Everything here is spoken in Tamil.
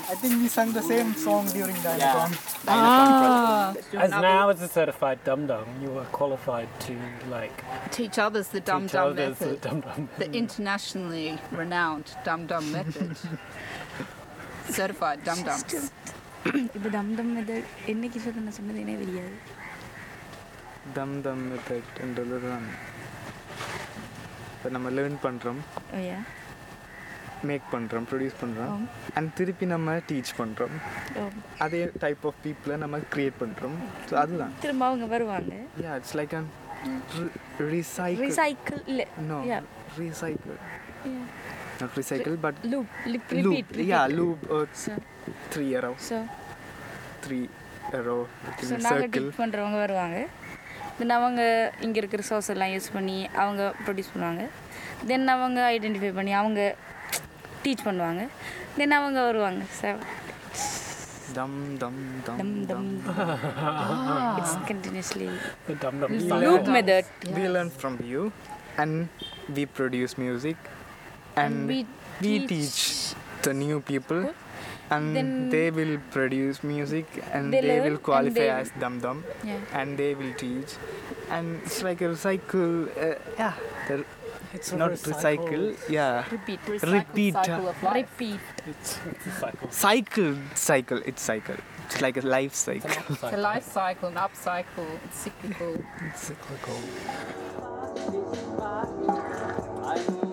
I think we sang the same song during Dynacon. Ah, As now as a certified dum dum, you are qualified to like teach others the dum teach dum others the method, dum dum. the internationally renowned dum dum method. Certified dum dums. இப்போ தம் தம் மெத்தட் என்ன கிஷோர் நான் சொன்னது என்ன தெரியாது தம் தம் மெத்தட்ன்றது தான் இப்போ நம்ம லேர்ன் பண்ணுறோம் ஓயா மேக் பண்ணுறோம் ப்ரொடியூஸ் பண்ணுறோம் அண்ட் திருப்பி நம்ம டீச் பண்ணுறோம் ஓ அதே டைப் ஆஃப் பீப்புளை நம்ம க்ரியேட் பண்ணுறோம் ஸோ அதுதான் திரும்ப அவங்க வருவாங்க yeah it's like an recycle recycle இல்லை no Yeah. Recycle not recycle but loop lip loop repeat yeah loop so three arrow so three arrow so நாங்கள் சர்க்கிள் டீச் பண்ணுறவங்க வருவாங்க தென் அவங்க இங்கே இருக்கிற சோர்ஸ் எல்லாம் யூஸ் பண்ணி அவங்க ப்ரொடியூஸ் பண்ணுவாங்க தென் அவங்க ஐடென்டிஃபை பண்ணி அவங்க டீச் பண்ணுவாங்க தென் அவங்க வருவாங்க sir dum dum dum dum dum dum it's continuously The dum dum. Loop method we learn from you and we produce music and, we we teach teach the new people and Then they will produce music and they they, learn will and qualify they- as dum dum Yeah. and they will teach and it's like a cycle uh, yeah the- It's not recycle yeah repeat Repeat. Cycle of life. Repeat It's, it's a cycle. cycle cycle it's cycle it's like a life cycle It's a life cycle, an upcycle, it's cyclical. It's cyclical. I'm